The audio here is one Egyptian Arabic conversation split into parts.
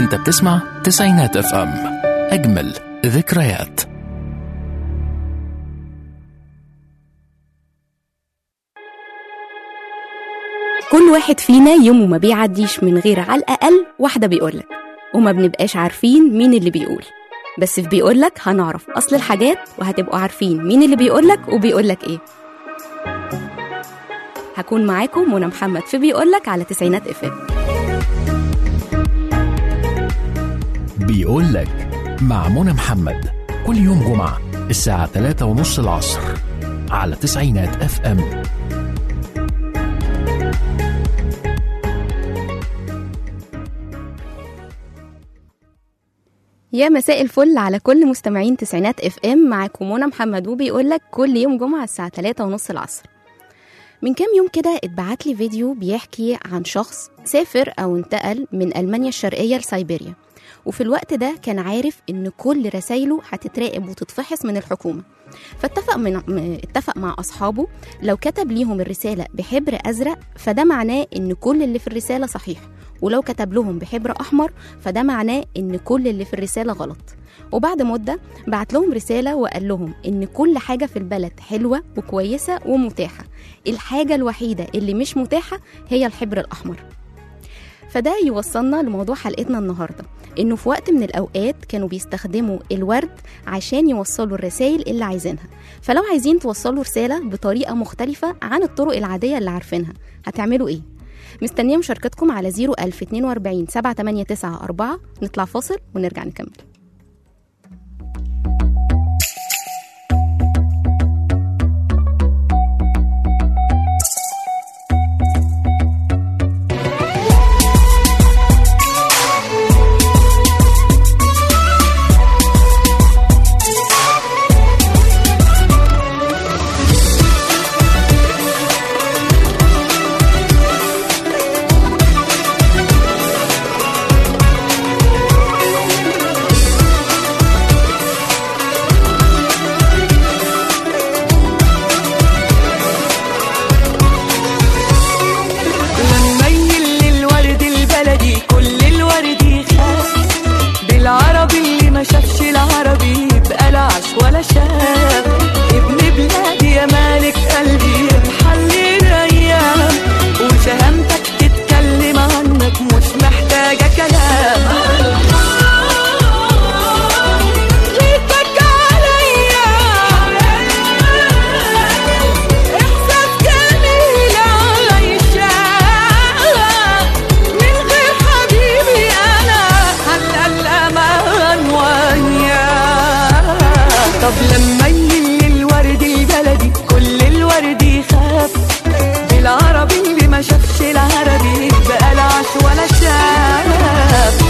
انت بتسمع تسعينات اف ام اجمل ذكريات كل واحد فينا يومه ما بيعديش من غير على الأقل واحدة بيقولك وما بنبقاش عارفين مين اللي بيقول بس في بيقولك هنعرف أصل الحاجات وهتبقوا عارفين مين اللي بيقولك وبيقولك إيه هكون معاكم منى محمد في بيقولك على تسعينات اف ام بيقول لك مع منى محمد كل يوم جمعة الساعة 3 ونص العصر على تسعينات اف ام يا مساء الفل على كل مستمعين تسعينات اف ام معاكم منى محمد وبيقولك كل يوم جمعة الساعة 3 ونص العصر من كام يوم كده اتبعت لي فيديو بيحكي عن شخص سافر أو انتقل من ألمانيا الشرقية لسيبيريا وفي الوقت ده كان عارف إن كل رسايله هتتراقب وتتفحص من الحكومة فاتفق من م- اتفق مع أصحابه لو كتب ليهم الرسالة بحبر أزرق فده معناه إن كل اللي في الرسالة صحيح ولو كتب لهم بحبر أحمر فده معناه إن كل اللي في الرسالة غلط وبعد مدة بعت لهم رسالة وقال لهم إن كل حاجة في البلد حلوة وكويسة ومتاحة الحاجة الوحيدة اللي مش متاحة هي الحبر الأحمر فده يوصلنا لموضوع حلقتنا النهاردة إنه في وقت من الأوقات كانوا بيستخدموا الورد عشان يوصلوا الرسائل اللي عايزينها فلو عايزين توصلوا رسالة بطريقة مختلفة عن الطرق العادية اللي عارفينها هتعملوا إيه؟ مستنية مشاركتكم على 01042 7894 نطلع فاصل ونرجع نكمل لما يل الورد البلدي كل الورد يخاف بالعربي اللي ما شافش العربي يبقى لا عاش ولا شاف ابن بلادي يا مالك قلبي يا محلي الايام وشهامتك تتكلم عنك مش محتاجه كلام ليتك عليا إحساس جميل عايشة من غير حبيبي أنا هلا الأمان وياه طب لما يل الورد البلدي كل الورد يخاف بالعربي اللي ما شافش العربي بقى لا عاش ولا شاف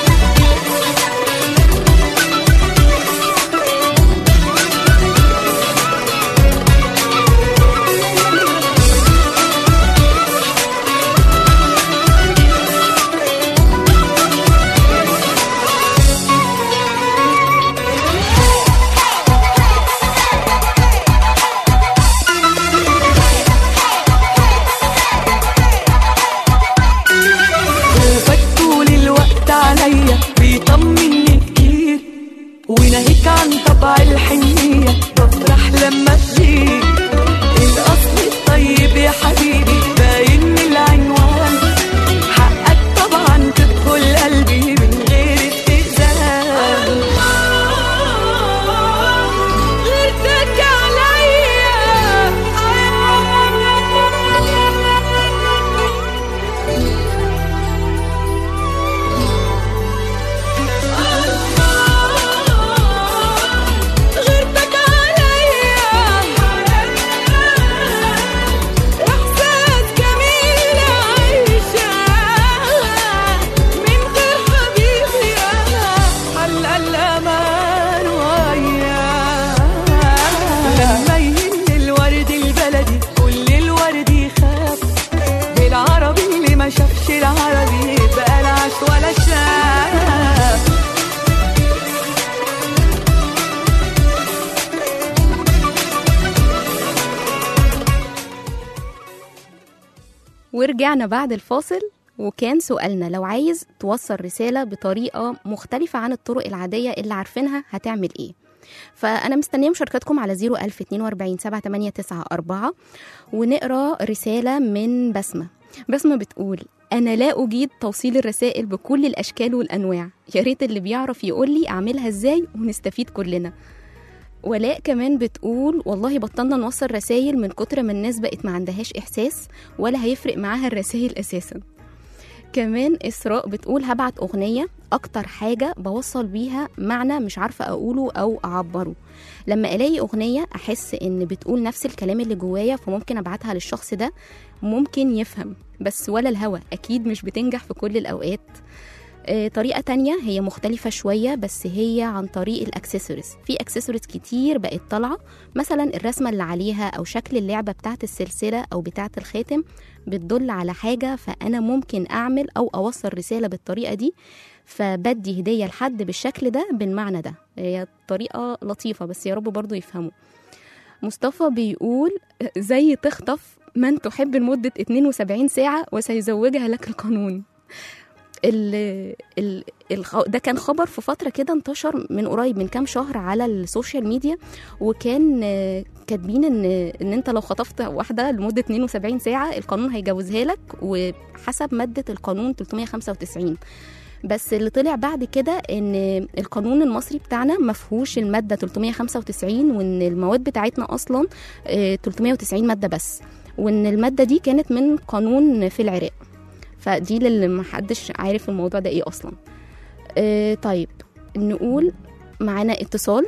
خوفك طول الوقت عليا بيطمني كتير وناهيك عن طبع الحنية بفرح لما تجيك الأصل الطيب يا حبيبي باين من العنوان حقك طبعا تدخل قلبي من غير استئذان غيرتك عليا غيرتك عليا إحساس جميل عايشة من غير حبيبي أنا حل الأمان وياه لما يهل الورد البلدي كل الورد يخاف بالعربي اللي ما شافش العربي بقى لا عاش ولا شاف ورجعنا بعد الفاصل وكان سؤالنا لو عايز توصل رسالة بطريقة مختلفة عن الطرق العادية اللي عارفينها هتعمل ايه فأنا مستنية مشاركتكم على 01042 7894 ونقرا رسالة من بسمة بسمة بتقول أنا لا أجيد توصيل الرسائل بكل الأشكال والأنواع يا ريت اللي بيعرف يقول لي أعملها إزاي ونستفيد كلنا ولاء كمان بتقول والله بطلنا نوصل رسائل من كتر ما الناس بقت ما عندهاش إحساس ولا هيفرق معاها الرسائل أساسا كمان إسراء بتقول هبعت أغنية أكتر حاجة بوصل بيها معنى مش عارفة أقوله أو أعبره لما ألاقي أغنية أحس إن بتقول نفس الكلام اللي جوايا فممكن أبعتها للشخص ده ممكن يفهم بس ولا الهوى أكيد مش بتنجح في كل الأوقات آه، طريقة تانية هي مختلفة شوية بس هي عن طريق الأكسسوارز في أكسسوارز كتير بقت طالعة مثلا الرسمة اللي عليها أو شكل اللعبة بتاعت السلسلة أو بتاعت الخاتم بتدل على حاجة فأنا ممكن أعمل أو أوصل رسالة بالطريقة دي فبدي هدية لحد بالشكل ده بالمعنى ده هي طريقة لطيفة بس يا رب برضو يفهموا مصطفى بيقول زي تخطف من تحب لمدة 72 ساعة وسيزوجها لك القانون ال ال الخ- ده كان خبر في فترة كده انتشر من قريب من كام شهر على السوشيال ميديا وكان آه، كاتبين ان ان انت لو خطفت واحدة لمدة 72 ساعة القانون هيجوزها لك وحسب مادة القانون 395 بس اللي طلع بعد كده ان القانون المصري بتاعنا ما فيهوش الماده 395 وان المواد بتاعتنا اصلا آه، 390 ماده بس وان الماده دي كانت من قانون في العراق فدي للي محدش عارف الموضوع ده ايه اصلا آه، طيب نقول معانا اتصال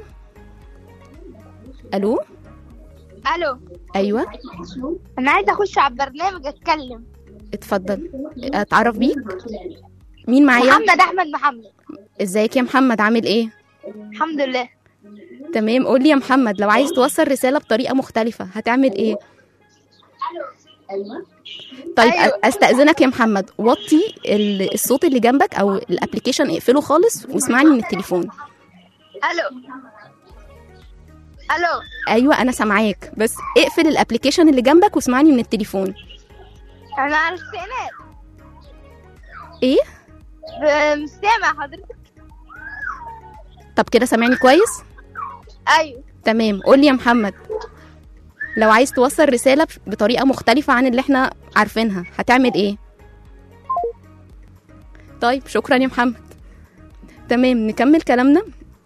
الو الو ايوه انا عايزه اخش على البرنامج اتكلم اتفضل اتعرف بيك مين معايا محمد احمد محمد ازيك يا محمد عامل ايه الحمد لله تمام قول لي يا محمد لو عايز توصل رسالة بطريقة مختلفة هتعمل ايه؟ طيب أيوة. أ- استأذنك يا محمد وطي ال- الصوت اللي جنبك او الابلكيشن اقفله خالص واسمعني من التليفون الو الو ايوه انا سامعاك بس اقفل الابلكيشن اللي جنبك واسمعني من التليفون انا على السينات ايه؟ ب- مش سامع حضرتك طب كده سامعني كويس؟ ايوه تمام قول لي يا محمد لو عايز توصل رسالة بش- بطريقة مختلفة عن اللي احنا عارفينها هتعمل ايه؟ طيب شكرا يا محمد تمام نكمل كلامنا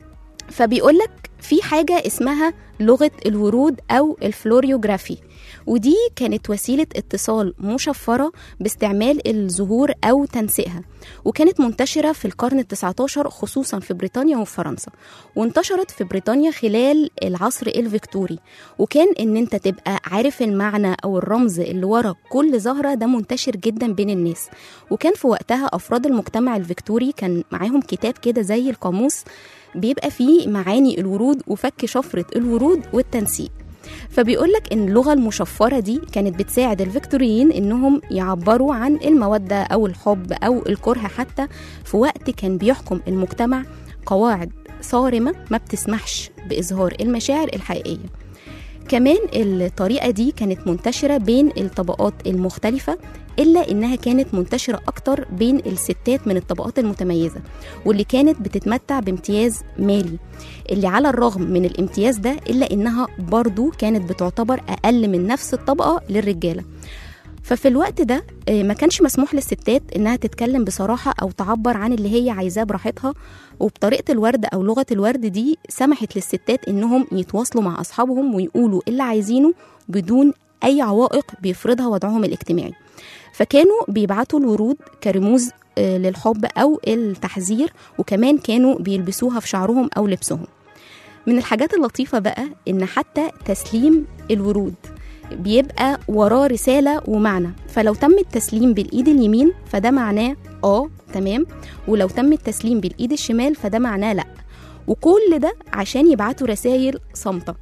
فبيقولك في حاجة اسمها لغة الورود أو الفلوريوغرافي ودي كانت وسيلة اتصال مشفرة باستعمال الزهور أو تنسيقها وكانت منتشرة في القرن التسعة عشر خصوصا في بريطانيا وفرنسا وانتشرت في بريطانيا خلال العصر الفيكتوري وكان ان انت تبقى عارف المعنى او الرمز اللي ورا كل زهرة ده منتشر جدا بين الناس وكان في وقتها افراد المجتمع الفيكتوري كان معاهم كتاب كده زي القاموس بيبقى فيه معاني الورود وفك شفرة الورود والتنسيق فبيقولك ان اللغة المشفرة دي كانت بتساعد الفيكتوريين انهم يعبروا عن المودة او الحب او الكره حتى في وقت كان بيحكم المجتمع قواعد صارمة ما بتسمحش بإظهار المشاعر الحقيقية كمان الطريقة دي كانت منتشرة بين الطبقات المختلفة إلا إنها كانت منتشرة أكتر بين الستات من الطبقات المتميزة واللي كانت بتتمتع بامتياز مالي اللي على الرغم من الامتياز ده إلا إنها برضو كانت بتعتبر أقل من نفس الطبقة للرجالة ففي الوقت ده آه، ما كانش مسموح للستات انها تتكلم بصراحه او تعبر عن اللي هي عايزاه براحتها وبطريقه الورد او لغه الورد دي سمحت للستات انهم يتواصلوا مع اصحابهم ويقولوا اللي عايزينه بدون اي عوائق بيفرضها وضعهم الاجتماعي فكانوا بيبعتوا الورود كرموز آه، للحب او التحذير وكمان كانوا بيلبسوها في شعرهم او لبسهم من الحاجات اللطيفه بقى ان حتى تسليم الورود بيبقى وراه رسالة ومعنى فلو تم التسليم بالإيد اليمين فده معناه آه تمام ولو تم التسليم بالإيد الشمال فده معناه لأ وكل ده عشان يبعتوا رسائل صامتة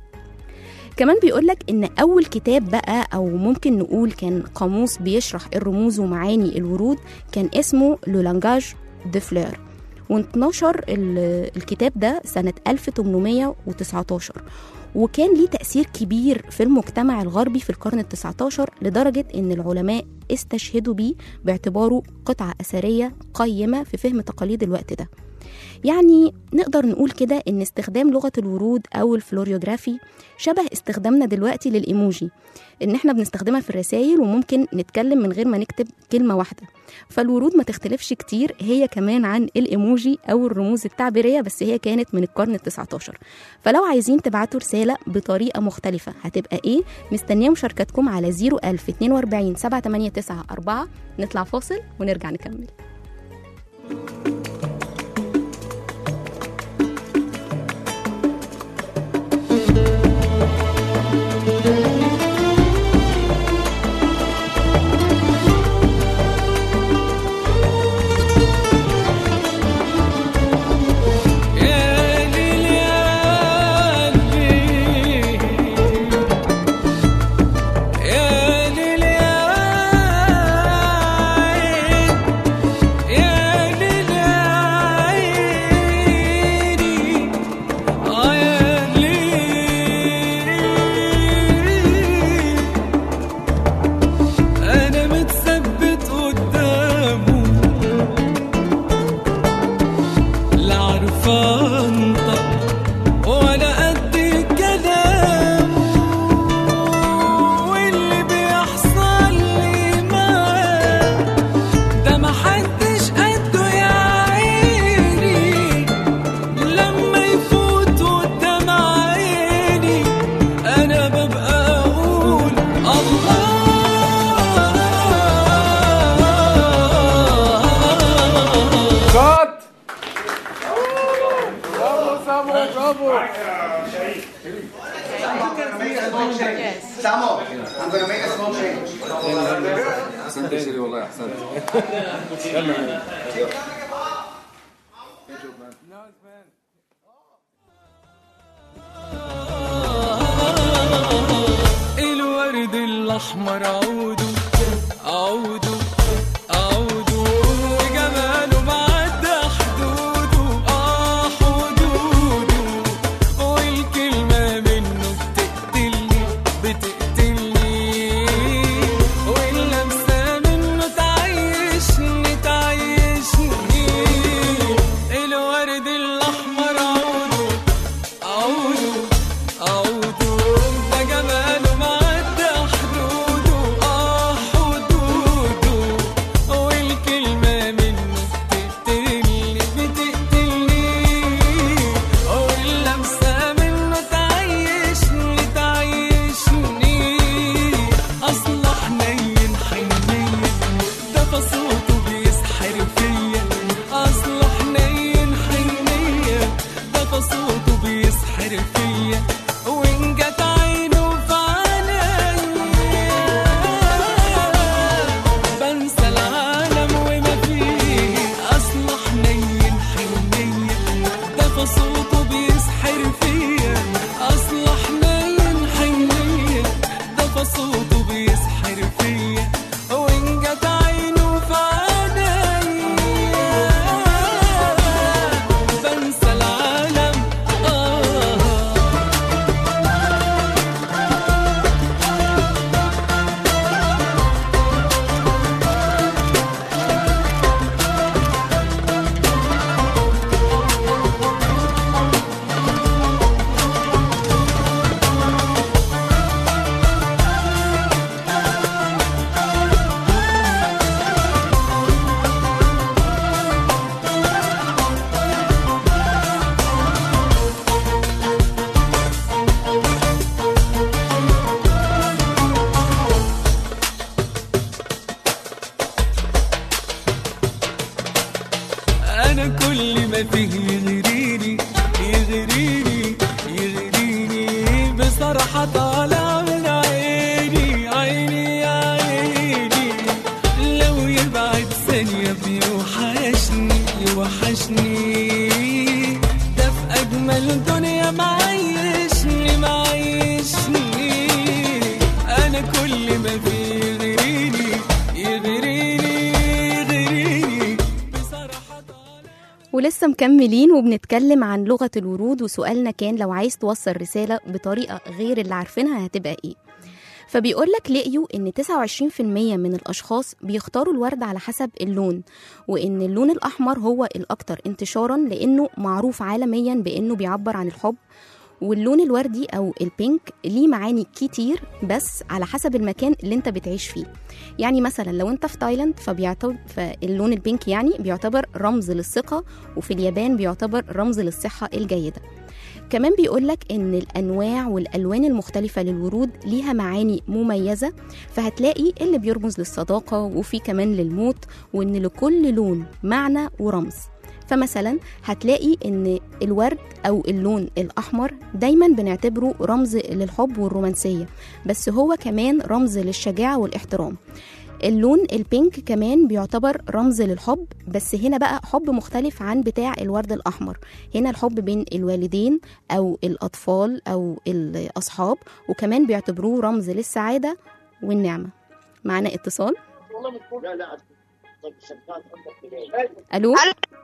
كمان بيقولك إن أول كتاب بقى أو ممكن نقول كان قاموس بيشرح الرموز ومعاني الورود كان اسمه لو لانجاج دي فلور وانتشر ال- الكتاب ده سنة 1819 وكان ليه تأثير كبير في المجتمع الغربي في القرن التسعة عشر لدرجة أن العلماء استشهدوا بيه باعتباره قطعة أثرية قيمة في فهم تقاليد الوقت ده يعني نقدر نقول كده ان استخدام لغة الورود او الفلوريوجرافي شبه استخدامنا دلوقتي للايموجي ان احنا بنستخدمها في الرسائل وممكن نتكلم من غير ما نكتب كلمة واحدة فالورود ما تختلفش كتير هي كمان عن الايموجي او الرموز التعبيرية بس هي كانت من القرن التسعة عشر فلو عايزين تبعتوا رسالة بطريقة مختلفة هتبقى ايه مستنية مشاركتكم على 01042 789 نطلع فاصل ونرجع نكمل يا ليل يا ليل يا ليل يا عين يا ليل يا عيني آه يا ليل أنا متثبت قدامه لا عارفة انطق ولا قد كلامه واللي بيحصل لي معاه ده محدش قده يا عيني لما يفوت قدام عيني انا ببقى اقول الله كات برافو سامو برافو Samo, I'm gonna make a small change. احسنت يا شيري والله احسنت الورد الاحمر عوده عوده عوده وجماله معدى حدوده اه حدوده والكلمه منه بتقتلني بتقتلني واللمسه منه تعيشني تعيشني الورد الاحمر عوده عوده عوده ده جماله معدى حدوده اه حدوده والكلمة منه بتقتلني بتقتلني واللمسة منه تعيشني تعيشني أصل حنين حنية ده صوته بيسحر فيا أصل حنين حنية ده صوته بيسحر فيا وإن جت عينه في عينيا بنسى العالم وما فيه أصل حنين حنية ده صوته بيسحر فيا أصل حنين حنية ده صوته بيسحر فيا وإن جت عينه في عينيا بنسى العالم آه انا كل ما فيه يغريني يغريني يغريني بصراحة طالع من عيني عيني يا عيني لو يبعد ثانية بيوحشني يوحشني ده في أجمل دنيا معيشني معيشني أنا كل ما فيه يغريني يغريني يغريني بصراحة طالع ولسه مكملين وبنتكلم عن لغة الورود وسؤالنا كان لو عايز توصل رسالة بطريقة غير اللي عارفينها هتبقى ايه فبيقول لك لقيوا ان 29% من الاشخاص بيختاروا الورد على حسب اللون وان اللون الاحمر هو الاكثر انتشارا لانه معروف عالميا بانه بيعبر عن الحب واللون الوردي او البينك ليه معاني كتير بس على حسب المكان اللي انت بتعيش فيه يعني مثلا لو انت في تايلاند فبيعتبر فاللون البينك يعني بيعتبر رمز للثقة وفي اليابان بيعتبر رمز للصحة الجيدة كمان بيقولك ان الانواع والالوان المختلفة للورود ليها معاني مميزة فهتلاقي اللي بيرمز للصداقة وفي كمان للموت وان لكل لون معنى ورمز فمثلا هتلاقي ان الورد او اللون الاحمر دايما بنعتبره رمز للحب والرومانسيه بس هو كمان رمز للشجاعه والاحترام اللون البينك كمان بيعتبر رمز للحب بس هنا بقى حب مختلف عن بتاع الورد الأحمر هنا الحب بين الوالدين أو الأطفال أو الأصحاب وكمان بيعتبروه رمز للسعادة والنعمة معنا اتصال ألو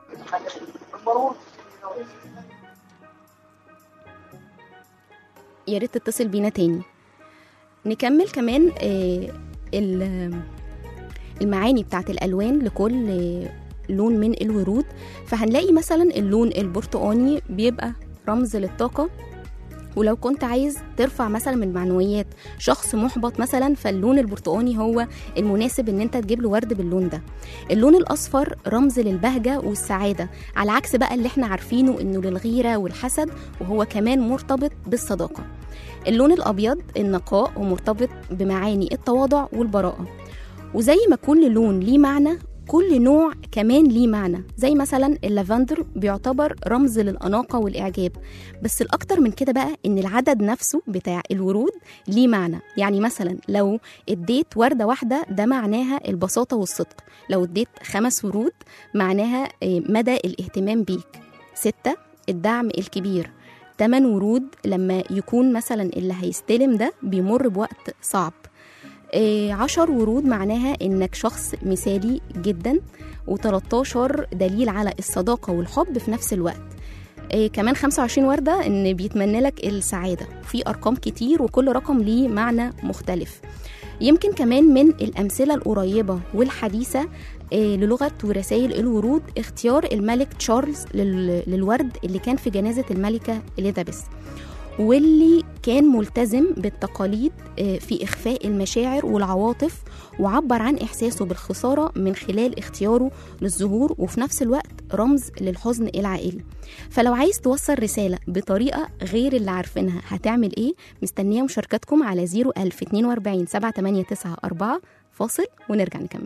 يا ريت تتصل بينا تاني نكمل كمان آه، ال- المعاني بتاعت الألوان لكل آه، لون من الورود فهنلاقي مثلا اللون البرتقاني بيبقى رمز للطاقة ولو كنت عايز ترفع مثلا من معنويات شخص محبط مثلا فاللون البرتقاني هو المناسب ان انت تجيب له ورد باللون ده اللون الاصفر رمز للبهجه والسعاده على عكس بقى اللي احنا عارفينه انه للغيره والحسد وهو كمان مرتبط بالصداقه اللون الابيض النقاء ومرتبط بمعاني التواضع والبراءه وزي ما كل لون ليه معنى كل نوع كمان ليه معنى زي مثلا اللافندر بيعتبر رمز للأناقة والإعجاب بس الأكتر من كده بقى إن العدد نفسه بتاع الورود ليه معنى يعني مثلا لو اديت وردة واحدة ده معناها البساطة والصدق لو اديت خمس ورود معناها آه، مدى الاهتمام بيك ستة الدعم الكبير تمن ورود لما يكون مثلا اللي هيستلم ده بيمر بوقت صعب إيه، عشر ورود معناها انك شخص مثالي جدا و13 دليل على الصداقة والحب في نفس الوقت إيه كمان 25 وردة ان بيتمنى لك السعادة في ارقام كتير وكل رقم ليه معنى مختلف يمكن كمان من الأمثلة القريبة والحديثة إيه للغة ورسائل الورود اختيار الملك تشارلز لل- للورد اللي كان في جنازة الملكة إليزابيث واللي كان ملتزم بالتقاليد آه، في إخفاء المشاعر والعواطف وعبر عن إحساسه بالخسارة من خلال اختياره للظهور وفي نفس الوقت رمز للحزن العائلي فلو عايز توصل رسالة بطريقة غير اللي عارفينها هتعمل إيه؟ مستنية مشاركتكم على 01042 7894 فاصل ونرجع نكمل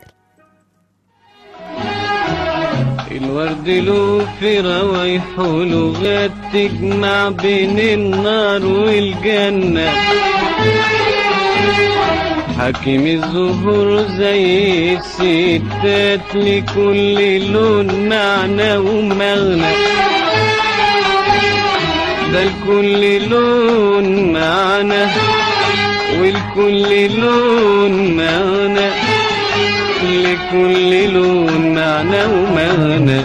الورد له في روايحه لغات تجمع بين النار والجنة حكيم الزهور زي الستات لكل لون معنى ومغنى ده لكل لون معنى ولكل لون معنى لكل لون معنى ومغنى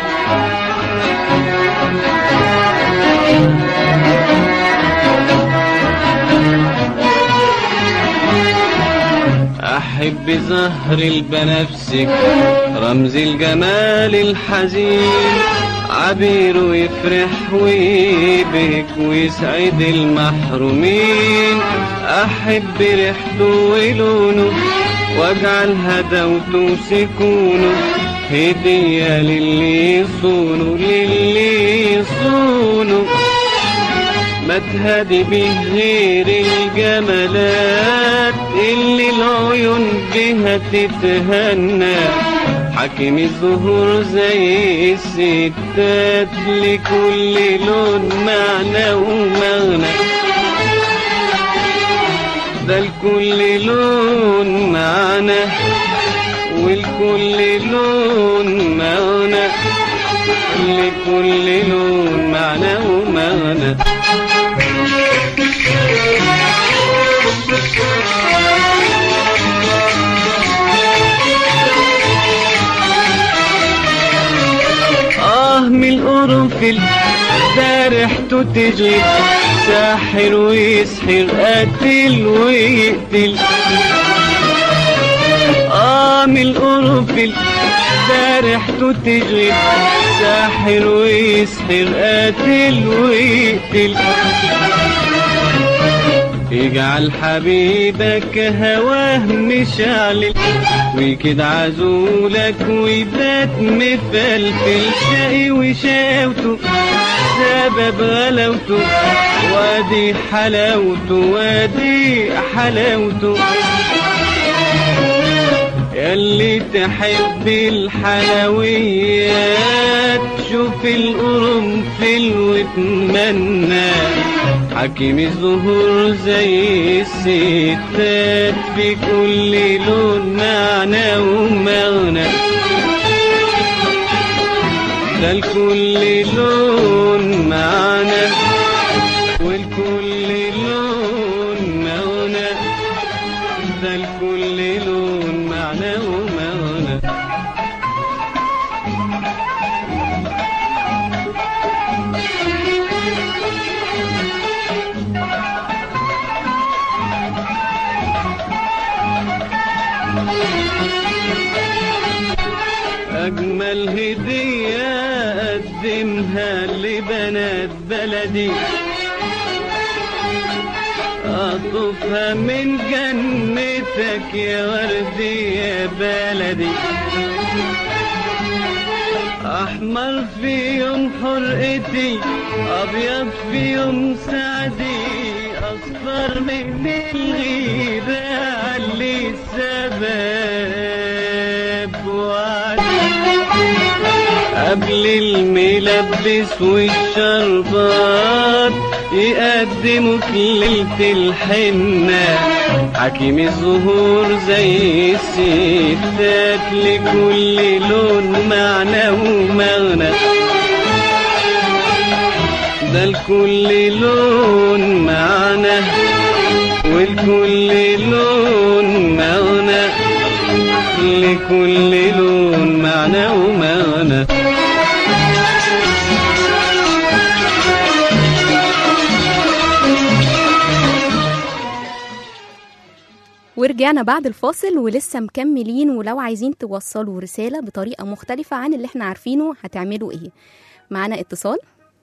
أحب زهر البنفسج رمز الجمال الحزين عبير يفرح ويبهك ويسعد المحرومين أحب ريحته ولونه واجعل هدوته سكونه هدية للي يصونه للي يصونه ما تهدي به غير الجمالات اللي العيون بها تتهنى حكيم الزهور زي الستات لكل لون معنى ومغنى ده لكل لون معنى والكل لون معنى لكل لون معنى ومغنى آه من القرنفل ده ريحته تشغل ساحر ويسحر قاتل ويقتل اه من القرنفل ده ريحته تشغل ساحر ويسحر قاتل ويقتل اجعل حبيبك هواه مشعل ويكد عزولك ويبات مفلفل شقي وشاوته سبب غلاوته وادي حلاوته وادي حلاوته ياللي تحب الحلويات شوف القرنفل واتمنى حكيم الزهور زي الستات في كل لون معنى ومغنى ده لكل لون معنى ولكل لون مغنى ده لكل لون معنى ومغنى أجمل هدية أقدمها لبنات بلدي أطوفها من جنتك يا وردي يا بلدي أحمر في يوم حرقتي أبيض في يوم سعدي أصفر من الغيبة علي السبب وعدي قبل الملبس والشربات يقدموك ليلة الحنة حكيم الزهور زي الستات لكل لون معنى ومغنى ده لكل لون معنى ولكل لون مغنى لكل لون معنى ومغنى ورجعنا بعد الفاصل ولسه مكملين ولو عايزين توصلوا رسالة بطريقة مختلفة عن اللي احنا عارفينه هتعملوا ايه معانا اتصال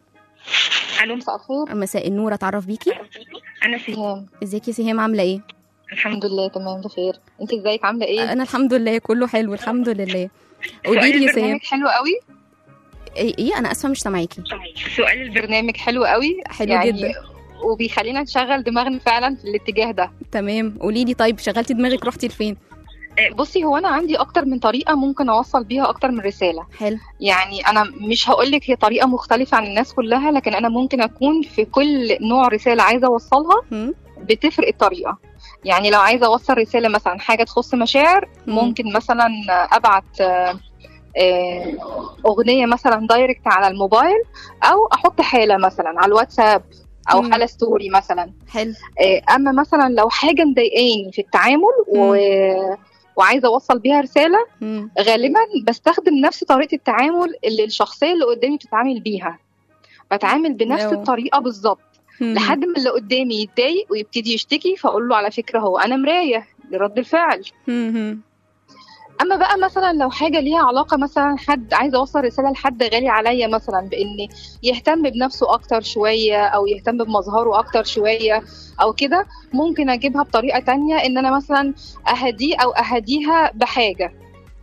الو مساء الخير مساء النور اتعرف بيكي انا سهام ازيك يا سهام عاملة ايه الحمد لله تمام بخير انت ازيك عامله ايه انا الحمد لله كله حلو الحمد لله قولي سؤال لي يا سهام البرنامج حلو قوي ايه ايه انا اسفة مش سامعاكي سؤال البرنامج حلو قوي حلو يعني جدا وبيخلينا نشغل دماغنا فعلا في الاتجاه ده تمام قولي لي طيب شغلتي دماغك رحتي لفين آه، بصي هو انا عندي اكتر من طريقه ممكن اوصل بيها اكتر من رساله حلو يعني انا مش هقول لك هي طريقه مختلفه عن الناس كلها لكن انا ممكن اكون في كل نوع رساله عايزه اوصلها هم؟ بتفرق الطريقه يعني لو عايزه اوصل رساله مثلا حاجه تخص مشاعر مم. ممكن مثلا ابعت آه، آه، اغنيه مثلا دايركت على الموبايل او احط حاله مثلا على الواتساب او مم. حاله ستوري مثلا حلو آه، اما مثلا لو حاجه مضايقاني في التعامل و... وعايزه اوصل بيها رساله هم. غالبا بستخدم نفس طريقه التعامل اللي الشخصيه اللي قدامي بتتعامل بيها بتعامل بنفس أيوه. الطريقه بالظبط هم. لحد ما اللي قدامي يتضايق ويبتدي يشتكي فاقول له على فكره هو انا مرايه لرد الفعل هم. هم. اما بقى مثلا لو حاجه ليها علاقه مثلا حد عايزه اوصل رساله لحد غالي عليا مثلا بان يهتم بنفسه اكتر شويه او يهتم بمظهره اكتر شويه او كده ممكن اجيبها بطريقه تانية ان انا مثلا اهديه او اهديها بحاجه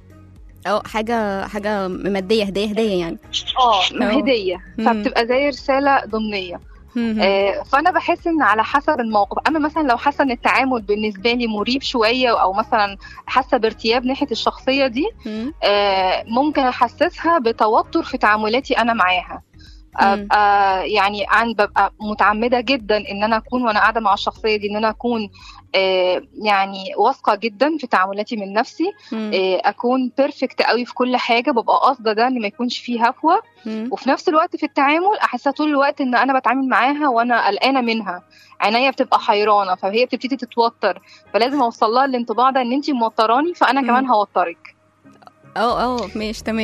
اه حاجة حاجة مادية هدية هدية يعني اه أه. هديه مم. فبتبقى زي رساله ضمنيه هم. هم. آه، فانا بحس ان على حسب الموقف اما مثلا لو حاسه ان التعامل بالنسبه لي مريب شويه او مثلا حاسه بارتياب ناحيه الشخصيه دي هم. آه، ممكن احسسها بتوتر في تعاملاتي انا معاها مم. ابقى يعني عن ببقى متعمده جدا ان انا اكون وانا قاعده مع الشخصيه دي ان انا اكون آه، يعني واثقه جدا في تعاملاتي من نفسي هم. آه، اكون بيرفكت قوي في كل حاجه ببقى قاصده ده ان ما يكونش فيه هفوه هم. وفي نفس الوقت في التعامل احسها طول الوقت ان انا بتعامل معاها وانا قلقانه منها عينيا بتبقى حيرانه فهي بتبتدي تتوتر فلازم اوصل لها الانطباع ده ان انت موتراني فانا مم. كمان هوترك اه اه ماشي تمام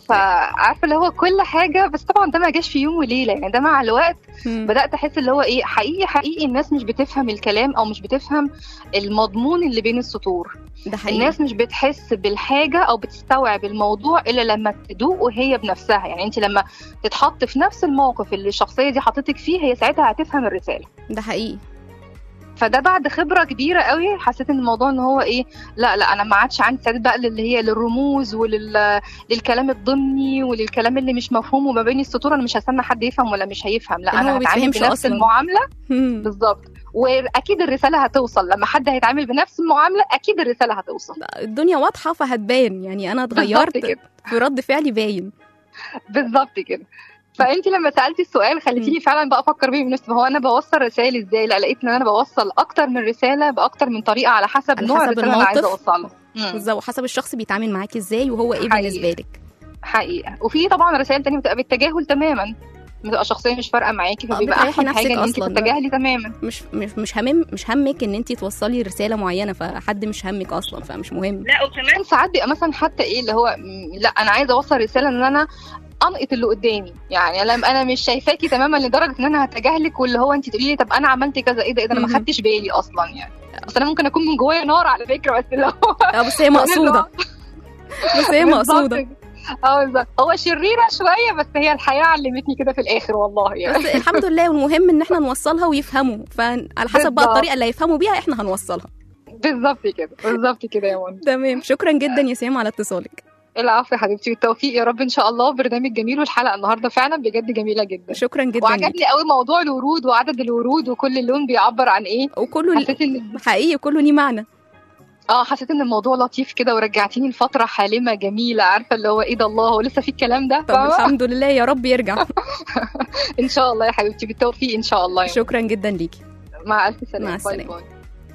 فعارفه اللي هو كل حاجه بس طبعا ده ما جاش في يوم وليله يعني ده مع الوقت مم. بدات احس اللي هو ايه حقيقي حقيقي الناس مش بتفهم الكلام او مش بتفهم المضمون اللي بين السطور ده حقيقي الناس مش بتحس بالحاجه او بتستوعب الموضوع الا لما تدوق وهي بنفسها يعني انت لما تتحط في نفس الموقف اللي الشخصيه دي حطتك فيه هي ساعتها هتفهم الرساله ده حقيقي فده بعد خبره كبيره قوي حسيت ان الموضوع ان هو ايه لا لا انا ما عادش عندي استعداد بقى اللي هي للرموز ولل للكلام الضمني وللكلام اللي مش مفهوم وما بين السطور انا مش هستنى حد يفهم ولا مش هيفهم لا اللي هو انا ما هتعامل بيتفهمش بنفس أصلاً. المعامله مم. بالظبط واكيد الرساله هتوصل لما حد هيتعامل بنفس المعامله اكيد الرساله هتوصل الدنيا واضحه فهتبان يعني انا بالظبط اتغيرت كده في رد فعلي باين بالظبط كده فانت لما سالتي السؤال خليتيني فعلا بقى افكر بيه بنفسي هو انا بوصل رسائل ازاي لا لقيت ان انا بوصل اكتر من رساله باكتر من طريقه على حسب على نوع حسب الرساله اللي انا عايزه الموقف. اوصلها مم. بالظبط وحسب الشخص بيتعامل معاك ازاي وهو ايه حقيقي. بالنسبه لك حقيقه وفي طبعا رسائل تانية بتبقى بالتجاهل تماما بتبقى شخصيه مش فارقه معاكي آه، فبيبقى بتريحي احسن نفسك حاجه ان انت أصلاً. تتجاهلي تماما مش مش مش همم مش همك ان انت توصلي رساله معينه فحد مش همك اصلا فمش مهم لا وكمان ساعات بيبقى مثلا حتى ايه اللي هو م، لا انا عايزه اوصل رساله ان انا انقط اللي قدامي يعني انا انا مش شايفاكي تماما لدرجه ان انا هتجاهلك واللي هو انت تقولي لي طب انا عملت كذا ايه ده ايه ده انا ما مهم. خدتش بالي اصلا يعني بس انا ممكن اكون من جوايا نار على فكره بس اللي هو اه بس هي مقصوده بس هي بالظبط مقصوده كده. اه بالظبط هو شريره شويه بس هي الحياه علمتني كده في الاخر والله يعني بس الحمد لله والمهم ان احنا نوصلها ويفهموا فعلى حسب بقى بالظبط. الطريقه اللي هيفهموا بيها احنا هنوصلها بالظبط كده بالظبط كده يا منى تمام شكرا جدا يا سام على اتصالك العفو يا حبيبتي بالتوفيق يا رب ان شاء الله برنامج جميل والحلقه النهارده فعلا بجد جميله جدا شكرا جدا ليك. وعجبني قوي موضوع الورود وعدد الورود وكل لون بيعبر عن ايه وكله حسيت ان حقيقي كله ليه معنى اه حسيت ان الموضوع لطيف كده ورجعتيني لفتره حالمه جميله عارفه اللي هو ايه ده الله هو لسه في الكلام ده طب فاهمة؟ الحمد لله يا رب يرجع ان شاء الله يا حبيبتي بالتوفيق ان شاء الله يا شكرا جدا ليكي مع الف سلامه مع باي السلامة. باي.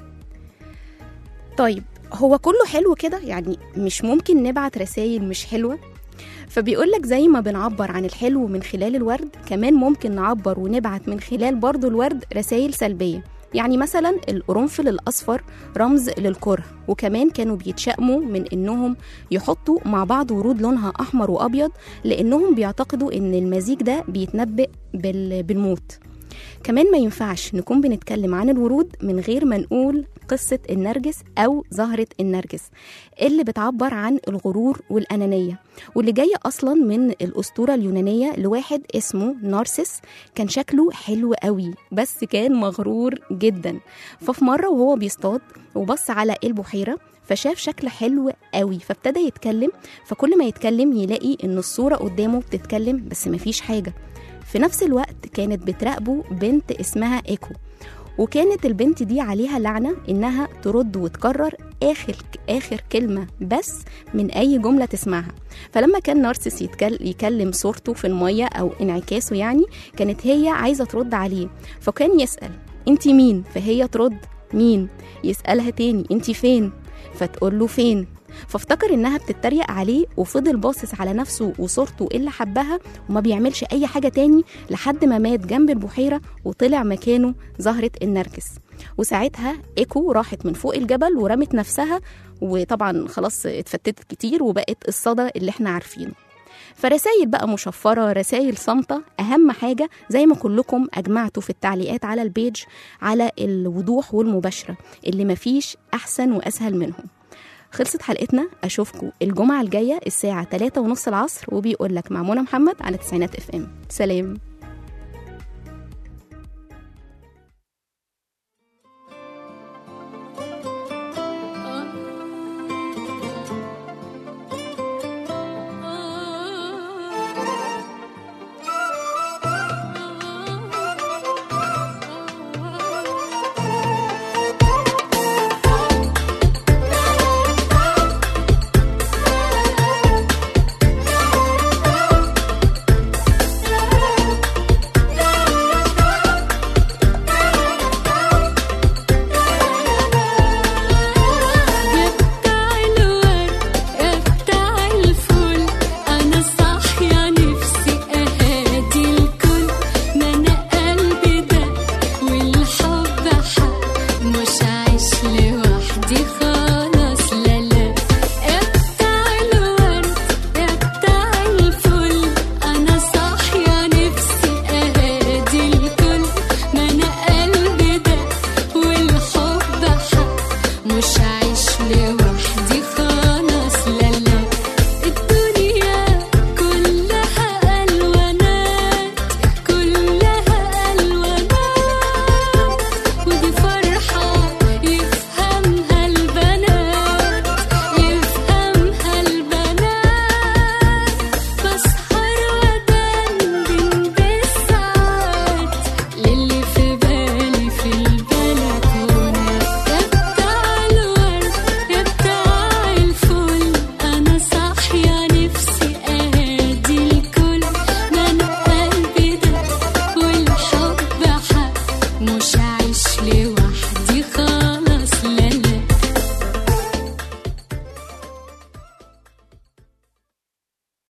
طيب هو كله حلو كده يعني مش ممكن نبعت رسائل مش حلوة فبيقول لك زي ما بنعبر عن الحلو من خلال الورد كمان ممكن نعبر ونبعت من خلال برضو الورد رسائل سلبية يعني مثلا القرنفل الأصفر رمز للكره وكمان كانوا بيتشائموا من إنهم يحطوا مع بعض ورود لونها أحمر وأبيض لأنهم بيعتقدوا إن المزيج ده بيتنبئ بال- بالموت كمان ما ينفعش نكون بنتكلم عن الورود من غير ما نقول قصة النرجس أو زهرة النرجس اللي بتعبر عن الغرور والأنانية واللي جاية أصلا من الأسطورة اليونانية لواحد اسمه نارسس كان شكله حلو قوي بس كان مغرور جدا ففي مرة وهو بيصطاد وبص على البحيرة فشاف شكل حلو قوي فابتدى يتكلم فكل ما يتكلم يلاقي ان الصورة قدامه بتتكلم بس مفيش حاجة في نفس الوقت كانت بتراقبه بنت اسمها ايكو وكانت البنت دي عليها لعنة إنها ترد وتكرر آخر آخر كلمة بس من أي جملة تسمعها فلما كان نارسس يتكل يكلم صورته في المية أو انعكاسه يعني كانت هي عايزة ترد عليه فكان يسأل أنت مين؟ فهي ترد مين؟ يسألها تاني أنت فين؟ فتقول له فين؟ فافتكر انها بتتريق عليه وفضل باصص على نفسه وصورته اللي حبها وما بيعملش اي حاجه تاني لحد ما مات جنب البحيره وطلع مكانه زهره النرجس وساعتها ايكو راحت من فوق الجبل ورمت نفسها وطبعا خلاص اتفتتت كتير وبقت الصدى اللي احنا عارفينه فرسائل بقى مشفرة رسائل صامتة أهم حاجة زي ما كلكم أجمعتوا في التعليقات على البيج على الوضوح والمباشرة اللي مفيش أحسن وأسهل منهم خلصت حلقتنا أشوفكم الجمعة الجاية الساعة 3 ونص العصر وبيقول لك مع منى محمد على تسعينات اف ام سلام